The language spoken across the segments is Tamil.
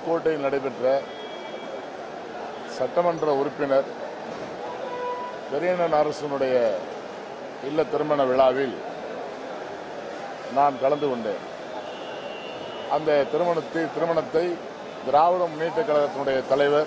புதுக்கோட்டையில் நடைபெற்ற சட்டமன்ற உறுப்பினர் பெரியண்ணன் அரசனுடைய இல்ல திருமண விழாவில் நான் கலந்து கொண்டேன் அந்த திருமணத்தை திருமணத்தை திராவிட முன்னேற்ற கழகத்தினுடைய தலைவர்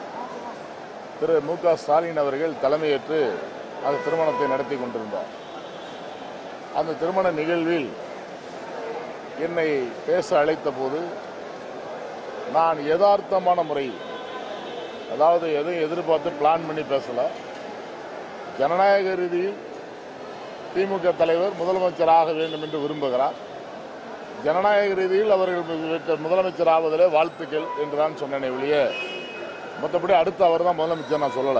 திரு மு க ஸ்டாலின் அவர்கள் தலைமையேற்று அந்த திருமணத்தை நடத்தி கொண்டிருந்தார் அந்த திருமண நிகழ்வில் என்னை பேச அழைத்த போது நான் யதார்த்தமான முறையில் அதாவது எதையும் எதிர்பார்த்து பிளான் பண்ணி பேசல ஜனநாயக ரீதியில் திமுக தலைவர் முதலமைச்சராக வேண்டும் என்று விரும்புகிறார் ஜனநாயக ரீதியில் அவர்கள் முதலமைச்சர் ஆவதிலே வாழ்த்துக்கள் என்று தான் சொன்னேனே ஒழிய மற்றபடி அடுத்த அவர் தான் முதலமைச்சர் நான் சொல்லலை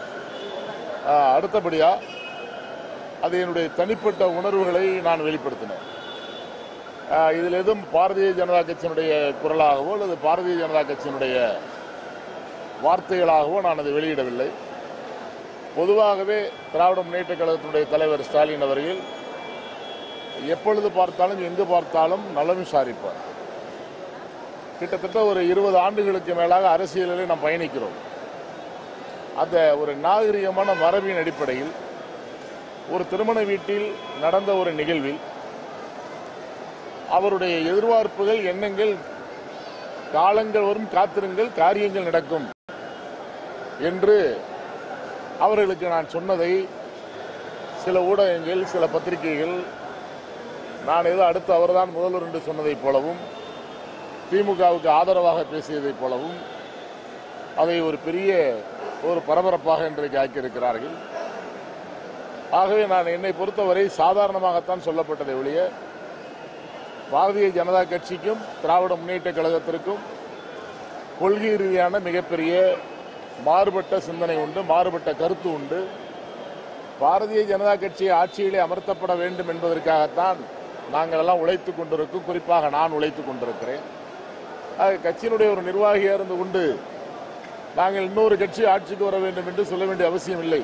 ஆஹ், அடுத்தபடியா அது என்னுடைய தனிப்பட்ட உணர்வுகளை நான் வெளிப்படுத்தினேன் ஆஹ், இதில் எதுவும் பாரதிய ஜனதா கட்சியினுடைய குரலாகவோ அல்லது பாரதிய ஜனதா கட்சியினுடைய வார்த்தைகளாகவோ நான் அதை வெளியிடவில்லை பொதுவாகவே திராவிட முன்னேற்ற கழகத்தினுடைய தலைவர் ஸ்டாலின் அவர்கள் எப்பொழுது பார்த்தாலும் எங்கு பார்த்தாலும் நலம் விசாரிப்பார் கிட்டத்தட்ட ஒரு இருபது ஆண்டுகளுக்கு மேலாக அரசியலில் நாம் பயணிக்கிறோம் அந்த ஒரு நாகரிகமான மரபின் அடிப்படையில் ஒரு திருமண வீட்டில் நடந்த ஒரு நிகழ்வில் அவருடைய எதிர்பார்ப்புகள் எண்ணங்கள் காலங்கள் வரும் காத்திருங்கள் காரியங்கள் நடக்கும் என்று அவர்களுக்கு நான் சொன்னதை சில ஊடகங்கள் சில பத்திரிகைகள் நான் ஏதோ அடுத்து அவர்தான் முதல்வர் என்று சொன்னதைப் போலவும் திமுகவுக்கு ஆதரவாக பேசியதைப் போலவும் அதை ஒரு பெரிய ஒரு பரபரப்பாக இன்றைக்கு ஆக்கியிருக்கிறார்கள் ஆகவே நான் என்னை பொறுத்தவரை சாதாரணமாகத்தான் சொல்லப்பட்டதை ஒழிய பாரதிய ஜனதா கட்சிக்கும் திராவிட முன்னேற்ற கழகத்திற்கும் கொள்கை ரீதியான மிகப்பெரிய மாறுபட்ட சிந்தனை உண்டு மாறுபட்ட கருத்து உண்டு பாரதிய ஜனதா கட்சி ஆட்சியிலே அமர்த்தப்பட வேண்டும் என்பதற்காகத்தான் நாங்கள் எல்லாம் உழைத்துக் கொண்டிருக்கோம் குறிப்பாக நான் உழைத்துக் கொண்டிருக்கிறேன் ஆக கட்சியினுடைய ஒரு நிர்வாகியாக இருந்து கொண்டு நாங்கள் இன்னொரு கட்சி ஆட்சிக்கு வர வேண்டும் என்று சொல்ல வேண்டிய அவசியம் இல்லை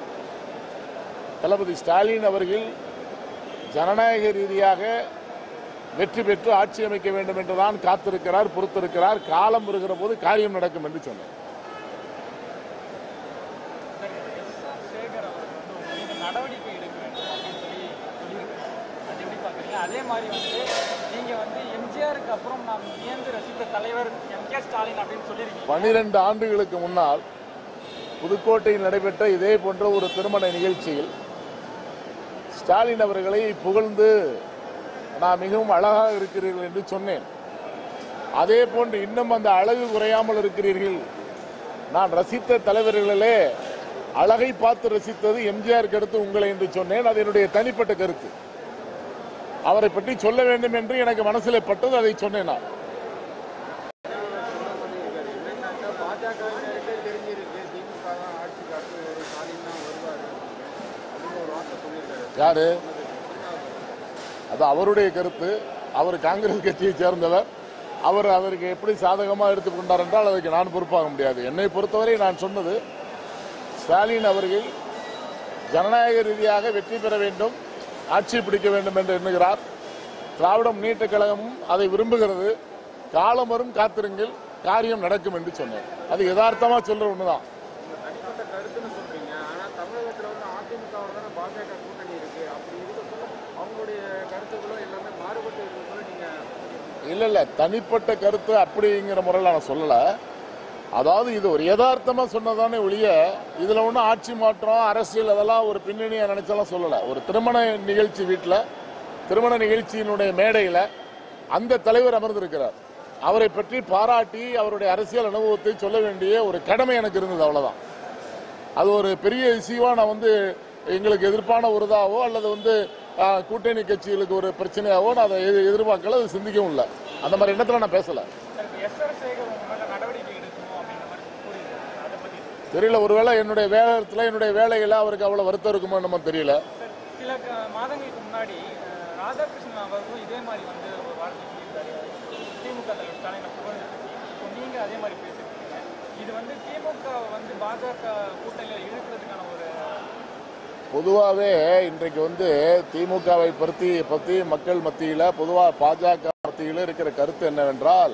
தளபதி ஸ்டாலின் அவர்கள் ஜனநாயக ரீதியாக வெற்றி பெற்று ஆட்சி அமைக்க வேண்டும் என்றுதான் காத்திருக்கிறார் பொறுத்திருக்கிறார் காலம் வருகிற போது காரியம் நடக்கும் என்று சொன்னார் சேகர் அவர் வந்து உங்க மீது நடவடிக்கை எடுக்க வேண்டும் அப்படின்னு சொல்லி சொல்லியிருக்காரு அது எப்படி பார்க்குறீங்க அதே மாதிரி வந்து நீங்கள் வந்து எம்ஜிஆருக்கு அப்புறம் நாம் வியந்து ரசித்த தலைவர் எம் கே ஸ்டாலின் அப்படின்னு சொல்லியிருக்கீங்க பனிரெண்டு ஆண்டுகளுக்கு முன்னால் புதுக்கோட்டையில் நடைபெற்ற இதே போன்ற ஒரு திருமண நிகழ்ச்சியில் ஸ்டாலின் அவர்களை புகழ்ந்து நான் மிகவும் அழகாக இருக்கிறீர்கள் என்று சொன்னேன் அதே போன்று இன்னும் அந்த அழகு குறையாமல் இருக்கிறீர்கள் நான் ரசித்த தலைவர்களிலே அழகை பார்த்து ரசித்தது எம்ஜிஆருக்கு அடுத்து உங்களை என்று சொன்னேன் அது என்னுடைய தனிப்பட்ட கருத்து அவரை பற்றி சொல்ல வேண்டும் என்று எனக்கு மனசில் பட்டது அதை சொன்னேன் நான் என்னன்னாக்கா பாஜகவினருக்கே தெரிஞ்சிருக்கு திமுக தான் ஆட்சி காட்டு ஸ்டாலின் தான் வருவார் அப்படின்னு ஒரு வார்த்தை சொல்லியிருக்காரு யாரு அது அவருடைய கருத்து அவர் காங்கிரஸ் கட்சியை சேர்ந்தவர் அவர் அதற்கு எப்படி சாதகமாக எடுத்துக்கொண்டார் என்றால் அதுக்கு நான் பொறுப்பாக முடியாது என்னை பொறுத்தவரை நான் சொன்னது ஸ்டாலின் அவர்கள் ஜனநாயக ரீதியாக வெற்றி பெற வேண்டும் ஆட்சி பிடிக்க வேண்டும் என்று எண்ணுகிறார் திராவிட முன்னேற்ற கழகமும் அதை விரும்புகிறது காலம் வரும் காத்திருங்கள் காரியம் நடக்கும் என்று சொன்னேன் அது யதார்த்தமா சொல்ற ஒண்ணுதான் உங்க தனிப்பட்ட கருத்துன்னு சொல்றீங்க ஆனா தமிழகத்துல வந்து அதிமுகவோட தானே பாஜக கூட்டணி இருக்கு அப்படி இருக்க சொல்ல அவங்களுடைய கருத்துக்களும் எல்லாமே மாறுபட்டு இருக்க சொல்ல நீங்க இல்ல இல்ல தனிப்பட்ட கருத்து அப்படிங்கிற முறையில் நான் சொல்லல அதாவது இது ஒரு யதார்த்தமா சொன்னதானே ஒழிய இதுல ஒன்றும் ஆட்சி மாற்றம் அரசியல் அதெல்லாம் ஒரு பின்னணியா நினைச்செல்லாம் சொல்லல ஒரு திருமண நிகழ்ச்சி வீட்டில் திருமண நிகழ்ச்சியினுடைய மேடையில அந்த தலைவர் அமர்ந்திருக்கிறார் அவரை பற்றி பாராட்டி அவருடைய அரசியல் அனுபவத்தை சொல்ல வேண்டிய ஒரு கடமை எனக்கு இருந்தது அவ்வளவுதான் அது ஒரு பெரிய இஷ்யூவா நான் வந்து எங்களுக்கு எதிர்ப்பான ஒரு இதாவோ அல்லது வந்து ஆ, கூட்டணி கட்சிகளுக்கு ஒரு பிரச்சனையாவோ நான் அதை எதிர்- எதிர்பார்க்கல அது சிந்திக்கவும் இல்லை அந்த மாதிரி எண்ணத்துல நான் பேசல எஸ் ஆர் சேகர் உங்க மேலே நடவடிக்கை எடுக்கணும் அப்படின்ற மாதிரி கூறியிருக்காரு அதை பற்றி தெரியல ஒருவேளை என்னுடைய வேலைத்துல என்னுடைய வேலையில அவருக்கு அவ்வளவு வருத்தம் இருக்குமோ என்னமோ தெரியல சார் சில க- மாதங்களுக்கு முன்னாடி அஹ், ராதாகிருஷ்ணன் அவர்களும் இதே மாதிரி வந்து ஒரு வார்த்தை சொல்லியிருக்காரு திமுக தலைவர் ஸ்டாலினை புகழ்ந்து இப்போ நீங்க அதே மாதிரி பேசியிருக்கீங்க இது வந்து திமுக வந்து பாஜக கூட்டணியில் இழுக்கிறதுக்கான ஒரு பொதுவாகவே இன்றைக்கு வந்து திமுகவை பற்றி பற்றி மக்கள் மத்தியில் பொதுவாக பாஜக மத்தியில் இருக்கிற கருத்து என்னவென்றால்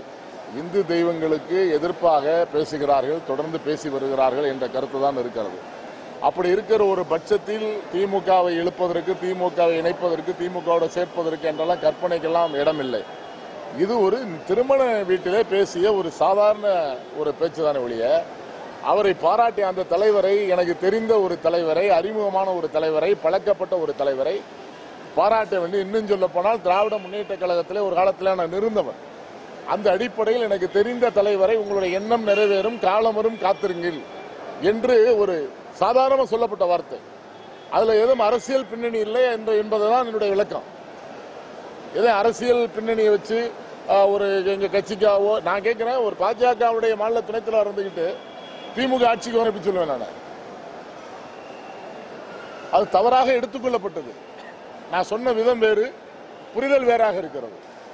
இந்து தெய்வங்களுக்கு எதிர்ப்பாக பேசுகிறார்கள் தொடர்ந்து பேசி வருகிறார்கள் என்ற கருத்து தான் இருக்கிறது அப்படி இருக்கிற ஒரு பட்சத்தில் திமுகவை இழுப்பதற்கு திமுகவை இணைப்பதற்கு திமுகவோட சேர்ப்பதற்கு என்றெல்லாம் கற்பனைக்கெல்லாம் இடமில்லை இது ஒரு திருமண வீட்டிலே பேசிய ஒரு சாதாரண ஒரு பேச்சு தானே ஒழிய அவரை பாராட்டிய அந்த தலைவரை எனக்கு தெரிந்த ஒரு தலைவரை அறிமுகமான ஒரு தலைவரை பழக்கப்பட்ட ஒரு தலைவரை பாராட்ட வேண்டி இன்னும் சொல்ல போனால் திராவிட முன்னேற்ற கழகத்திலே ஒரு காலத்தில் நான் இருந்தவன் அந்த அடிப்படையில் எனக்கு தெரிந்த தலைவரை உங்களுடைய எண்ணம் நிறைவேறும் காலமரும் காத்திருங்கள் என்று ஒரு சாதாரண சொல்லப்பட்ட வார்த்தை அதுல எதுவும் அரசியல் பின்னணி இல்லை என்று என்பதுதான் என்னுடைய விளக்கம் எதை அரசியல் பின்னணியை வச்சு ஆஹ், ஒரு எங்க கட்சிக்காவோ நான் கேட்கிறேன் ஒரு பாஜகவுடைய மாநில துணைத் தலைவர் இருந்துகிட்டு திமுக ஆட்சிக்கு வரும் எப்படி சொல்லுவேன் நான் அது தவறாக எடுத்துக்கொள்ளப்பட்டது நான் சொன்ன விதம் வேறு புரிதல் வேறாக இருக்கிறது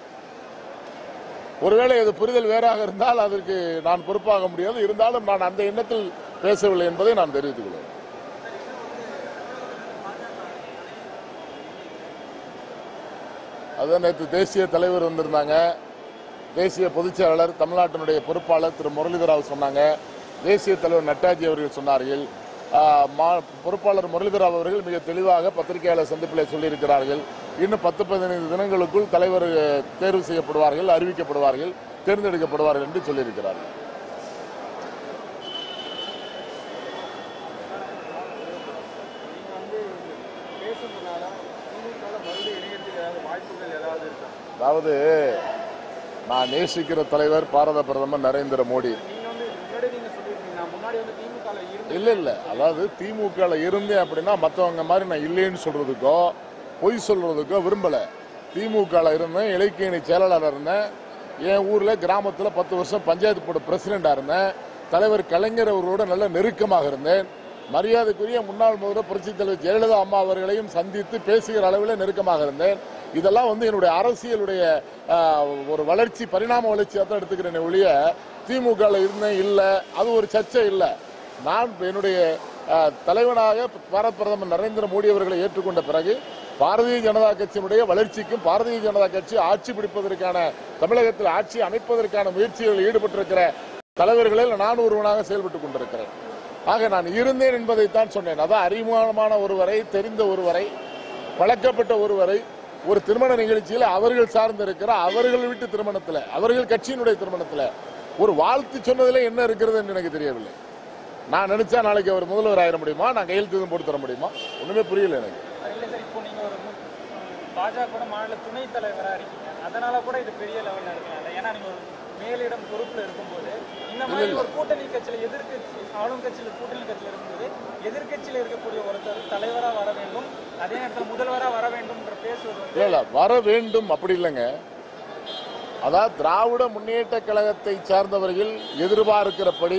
ஒருவேளை அது புரிதல் வேறாக இருந்தால் அதற்கு நான் பொறுப்பாக முடியாது இருந்தாலும் நான் அந்த எண்ணத்தில் பேசவில்லை என்பதை நான் தெரிவித்துக் கொள்கிறேன் அதான் நேற்று தேசிய தலைவர் வந்திருந்தாங்க தேசிய பொதுச் செயலாளர் தமிழ்நாட்டினுடைய பொறுப்பாளர் திரு முரளிதராவ் சொன்னாங்க தேசிய தலைவர் நட்டாஜி அவர்கள் சொன்னார்கள் ஆஹ், மா- பொறுப்பாளர் முரளிதராவ் அவர்கள் மிக தெளிவாக பத்திரிகையாளர் சந்திப்பில் சொல்லியிருக்கிறார்கள் இன்னும் பத்து பதினைந்து தினங்களுக்குள் தலைவர் அஹ், தேர்வு செய்யப்படுவார்கள் அறிவிக்கப்படுவார்கள் தேர்ந்தெடுக்கப்படுவார்கள் என்று சொல்லியிருக்கிறார்கள் நீங்க வந்து பேசுறதுனால திமுக மறுபடியும் இணையத்துக்கு ஏதாவது வாய்ப்புகள் ஏதாவது இருக்கா அதாவது நான் நேசிக்கிற தலைவர் பாரத பிரதமர் நரேந்திர மோடி நீங்க வந்து முன்னாடி நீங்க சொல்லியிருந்தீங்க நான் முன்னாடி வந்து திமுக இருந்து இல்ல இல்ல அதாவது திமுக இருந்தேன் அப்படின்னா மத்தவங்க மாதிரி நான் இல்லைன்னு சொல்றதுக்கோ பொய் சொல்றதுக்கோ விரும்பல திமுக இருந்தேன் இலக்கியணி செயலாளர் இருந்தேன் என் ஊர்ல கிராமத்துல பத்து வருஷம் பஞ்சாயத்து போர்டு பிரசிடண்டா இருந்தேன் தலைவர் கலைஞர் அவர்களோட நல்ல நெருக்கமாக இருந்தேன் மரியாதைக்குரிய முன்னாள் முதல்வர் புரட்சித் தலைவர் ஜெயலலிதா அம்மா அவர்களையும் சந்தித்து பேசுகிற அளவில் நெருக்கமாக இருந்தேன் இதெல்லாம் வந்து என்னுடைய அரசியலுடைய ஆஹ், ஒரு வளர்ச்சி பரிணாம வளர்ச்சியாக தான் எடுத்துக்கிறேன் ஒழிய திமுக இருந்தேன் இல்லை அது ஒரு சர்ச்சை இல்லை நான் என்னுடைய அஹ், தலைவனாக பாரத பிரதமர் நரேந்திர மோடி அவர்களை ஏற்றுக்கொண்ட பிறகு பாரதிய ஜனதா கட்சியினுடைய வளர்ச்சிக்கும் பாரதிய ஜனதா கட்சி ஆட்சி பிடிப்பதற்கான தமிழகத்தில் ஆட்சி அமைப்பதற்கான முயற்சிகளில் ஈடுபட்டிருக்கிற தலைவர்களில் நான் ஒருவனாக செயல்பட்டுக் கொண்டிருக்கிறேன் ஆக நான் இருந்தேன் என்பதைத்தான் சொன்னேன் அதான் அறிமுகமான ஒருவரை தெரிந்த ஒருவரை பழக்கப்பட்ட ஒருவரை ஒரு திருமண நிகழ்ச்சியில் அவர்கள் சார்ந்திருக்கிற அவர்கள் வீட்டு திருமணத்தில் அவர்கள் கட்சியினுடைய திருமணத்தில் ஒரு வாழ்த்து சொன்னதுல என்ன இருக்கிறது என்று எனக்கு தெரியவில்லை நான் நினைச்சா நாளைக்கு அவர் முதல்வர் ஆயிட முடியுமா நான் கையெழுத்து எதுவும் போட்டு தர முடியுமா ஒண்ணுமே புரியல எனக்கு இல்லை சார் இப்போ நீங்க ஒரு மு- பாஜக கூட மாநில துணைத் தலைவரா இருக்கீங்க அதனால கூட இது பெரிய லெவல்ல இருக்கலாம் ஏன்னா நீங்க ஒரு மேலிடம் பொறுப்புல இருக்கும்போது இந்த மாதிரி ஒரு கூட்டணி கட்சியில எதிர்க்கட்சி ஆளும் கட்சியில கூட்டணி கட்சியில இருக்கும்போது எதிர்க்கட்சியில இருக்கக்கூடிய ஒருத்தர் தலைவரா வர வேண்டும் அதே நேரத்தில் முதல்வரா வர வேண்டும் என்ற பேசுவது வந்து இல்ல இல்ல வர வேண்டும் அப்படி இல்லைங்க அதாவது திராவிட முன்னேற்ற கழகத்தை சார்ந்தவர்கள் எதிர்பார்க்கிறபடி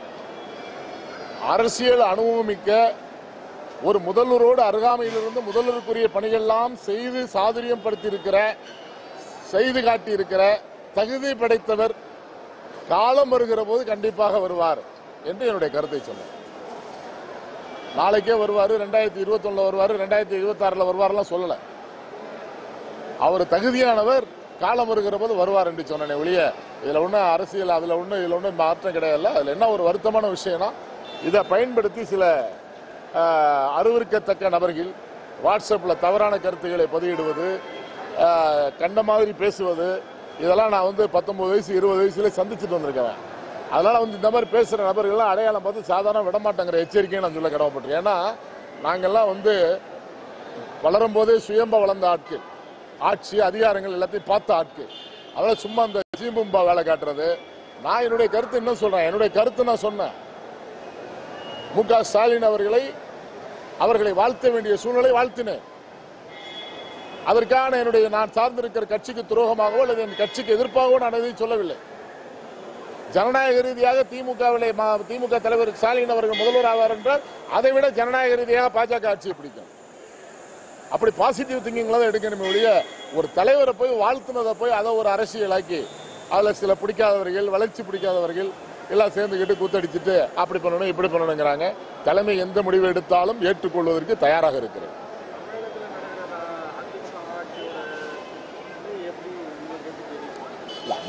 அரசியல் அனுபவமிக்க ஒரு முதல்வரோடு அருகாமையிலிருந்து முதல்வருக்குரிய பணிகள்லாம் செய்து சாதுரியம் படுத்தியிருக்கிற செய்து காட்டியிருக்கிற தகுதி படைத்தவர் காலம் வருகிற போது கண்டிப்பாக வருவார் என்று என்னுடைய கருத்தை சொன்னேன் நாளைக்கே வருவார் ரெண்டாயிரத்தி இருபத்தொன்னுல வருவார் ரெண்டாயிரத்தி இருபத்தாறுல வருவார்லாம் சொல்லலை அவர் தகுதியானவர் காலம் வருகிற போது வருவார் என்று சொன்னேனே ஒழிய இதுல ஒன்றும் அரசியல் அதுல ஒன்றும் இதுல ஒன்றும் மாற்றம் கிடையாது அதுல என்ன ஒரு வருத்தமான விஷயம்னா இதை பயன்படுத்தி சில ஆஹ், அருவருக்கத்தக்க நபர்கள் வாட்ஸ்அப்பில் தவறான கருத்துக்களை பதிவிடுவது ஆஹ், கண்ட மாதிரி பேசுவது இதெல்லாம் நான் வந்து பத்தொன்பது வயசு இருபது வயசுல சந்திச்சுட்டு வந்திருக்கேன் அதனால வந்து இந்த மாதிரி பேசுற நபர்கள்லாம் அடையாளம் பார்த்து சாதாரண விடமாட்டேங்கிற எச்சரிக்கையை நான் சொல்ல கடமைப்பட்டிருக்கேன் ஏன்னா நாங்கெல்லாம் வந்து வளரும் போதே சுயம்ப வளர்ந்த ஆட்கள் ஆட்சி அதிகாரங்கள் எல்லாத்தையும் பார்த்த ஆட்கள் அதெல்லாம் சும்மா அந்த சீம்பும்பா வேலை காட்டுறது நான் என்னுடைய கருத்து என்ன சொல்றேன் என்னுடைய கருத்து நான் சொன்னேன் மு க ஸ்டாலின் அவர்களை அவர்களை வாழ்த்த வேண்டிய சூழ்நிலை வாழ்த்தினேன் அதற்கான என்னுடைய நான் சார்ந்திருக்கிற கட்சிக்கு துரோகமாகவோ அல்லது என் கட்சிக்கு எதிர்ப்பாகவோ நான் எதையும் சொல்லவில்லை ஜனநாயக ரீதியாக திமுகவிலே மா- திமுக தலைவர் ஸ்டாலின் அவர்கள் முதல்வர் ஆவார் என்றால் அதை விட ஜனநாயக ரீதியாக பாஜக ஆட்சியை பிடிக்கும் அப்படி பாசிட்டிவ் திங்கிங்ல தான் எடுக்கணுமே ஒழிய ஒரு தலைவரை போய் வாழ்த்துனதை போய் அதை ஒரு அரசியலாக்கி அதில் சில பிடிக்காதவர்கள் வளர்ச்சி பிடிக்காதவர்கள் எல்லாம் சேர்ந்துக்கிட்டு கூத்தடிச்சிட்டு அப்படி பண்ணணும் இப்படி பண்ணணுங்கிறாங்க தலைமை எந்த முடிவு எடுத்தாலும் ஏற்றுக்கொள்வதற்கு தயாராக இருக்கிறது தமிழகத்தில் நடக்கிற அதிமுக ஆட்சியோட இது எப்படி உங்களுக்கு எப்படி தெரியும் இல்ல,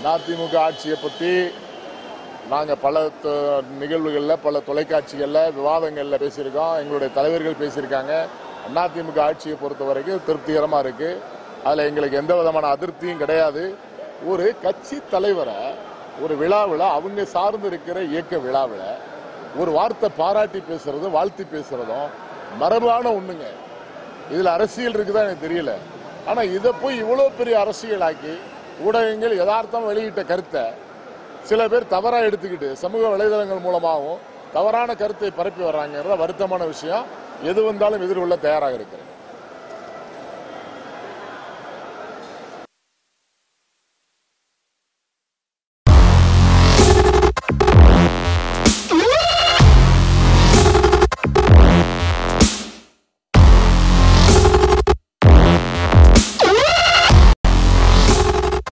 அதிமுக ஆட்சியை பற்றி நாங்கள் பல தொ- நிகழ்வுகளில் பல தொலைக்காட்சிகளில் விவாதங்களில் பேசியிருக்கோம் எங்களுடைய தலைவர்கள் பேசியிருக்காங்க அதிமுக ஆட்சியை பொறுத்த வரைக்கும் திருப்திகரமாக இருக்குது அதில் எங்களுக்கு எந்த விதமான அதிருப்தியும் கிடையாது ஒரு கட்சி தலைவரை ஒரு விழாவில் அவங்க சார்ந்து இருக்கிற இயக்க விழாவில் ஒரு வார்த்தை பாராட்டி பேசுறதும் வாழ்த்தி பேசுறதும் மரபான ஒண்ணுங்க இதுல அரசியல் இருக்குதா எனக்கு தெரியல ஆனா இதை போய் இவ்வளவு பெரிய அரசியலாக்கி ஊடகங்கள் யதார்த்தம் வெளியிட்ட கருத்தை சில பேர் தவறா எடுத்துக்கிட்டு சமூக வலைதளங்கள் மூலமாகவும் தவறான கருத்தை பரப்பி வர்றாங்கிறத வருத்தமான விஷயம் எது வந்தாலும் எதிர்கொள்ள தயாராக இருக்கிறேன்